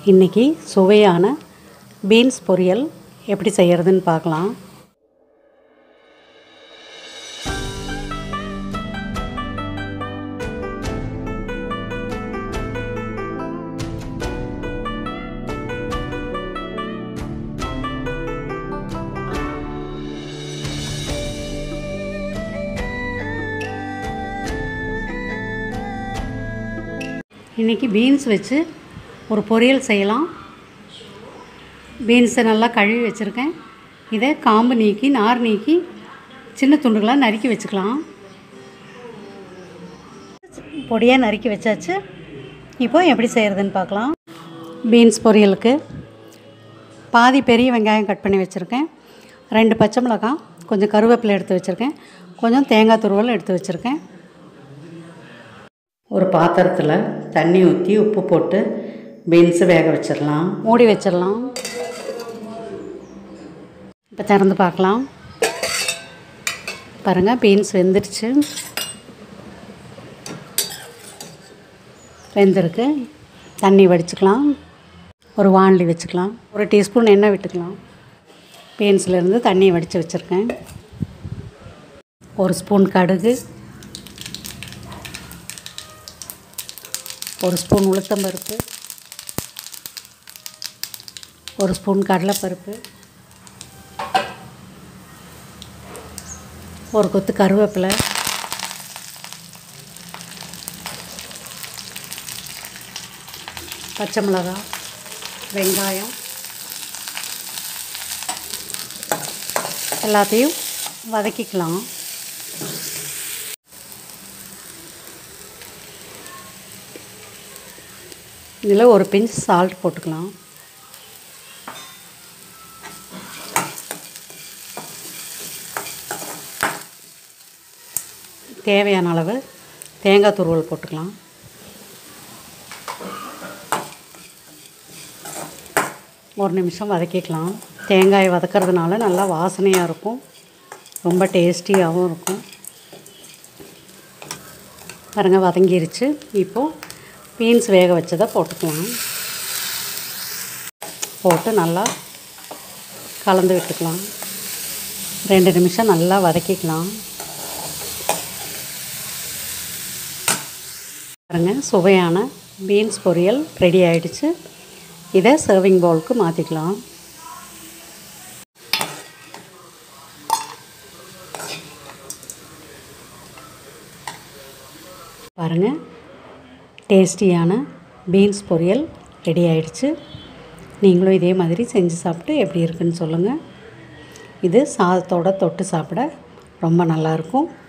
இன்றைக்கி சுவையான பீன்ஸ் பொரியல் எப்படி செய்கிறதுன்னு பார்க்கலாம் இன்றைக்கி பீன்ஸ் வச்சு ஒரு பொரியல் செய்யலாம் பீன்ஸை நல்லா கழுவி வச்சுருக்கேன் இதை காம்பு நீக்கி நார் நீக்கி சின்ன துண்டுகளாக நறுக்கி வச்சுக்கலாம் பொடியாக நறுக்கி வச்சாச்சு இப்போ எப்படி செய்கிறதுன்னு பார்க்கலாம் பீன்ஸ் பொரியலுக்கு பாதி பெரிய வெங்காயம் கட் பண்ணி வச்சுருக்கேன் ரெண்டு பச்சை மிளகாய் கொஞ்சம் கருவேப்பிலை எடுத்து வச்சுருக்கேன் கொஞ்சம் தேங்காய் துருவல் எடுத்து வச்சுருக்கேன் ஒரு பாத்திரத்தில் தண்ணி ஊற்றி உப்பு போட்டு பீன்ஸு வேக வச்சிடலாம் மூடி வச்சிடலாம் இப்போ திறந்து பார்க்கலாம் பாருங்கள் பீன்ஸ் வெந்துடுச்சு வெந்திருக்கு தண்ணி வடிச்சுக்கலாம் ஒரு வாண்லி வச்சுக்கலாம் ஒரு டீஸ்பூன் எண்ணெய் விட்டுக்கலாம் பீன்ஸ்லேருந்து தண்ணி வடித்து வச்சுருக்கேன் ஒரு ஸ்பூன் கடுகு ஒரு ஸ்பூன் உளுத்தம்பருப்பு ஒரு ஸ்பூன் கடலைப்பருப்பு ஒரு கொத்து கருவேப்பிலை பச்சை மிளகாய் வெங்காயம் எல்லாத்தையும் வதக்கிக்கலாம் இதில் ஒரு பிஞ்ச் சால்ட் போட்டுக்கலாம் தேவையான அளவு தேங்காய் துருவல் போட்டுக்கலாம் ஒரு நிமிஷம் வதக்கிக்கலாம் தேங்காய் வதக்கிறதுனால நல்லா வாசனையாக இருக்கும் ரொம்ப டேஸ்டியாகவும் இருக்கும் பாருங்கள் வதங்கிருச்சு இப்போது பீன்ஸ் வேக வச்சதை போட்டுக்கலாம் போட்டு நல்லா கலந்து விட்டுக்கலாம் ரெண்டு நிமிஷம் நல்லா வதக்கிக்கலாம் பாருங்க சுவையான பீன்ஸ் பொரியல் ரெடி ஆயிடுச்சு இதை சர்விங் பவுலுக்கு மாற்றிக்கலாம் பாருங்கள் டேஸ்டியான பீன்ஸ் பொரியல் ரெடி ஆயிடுச்சு நீங்களும் இதே மாதிரி செஞ்சு சாப்பிட்டு எப்படி இருக்குன்னு சொல்லுங்கள் இது சாதத்தோடு தொட்டு சாப்பிட ரொம்ப நல்லாயிருக்கும்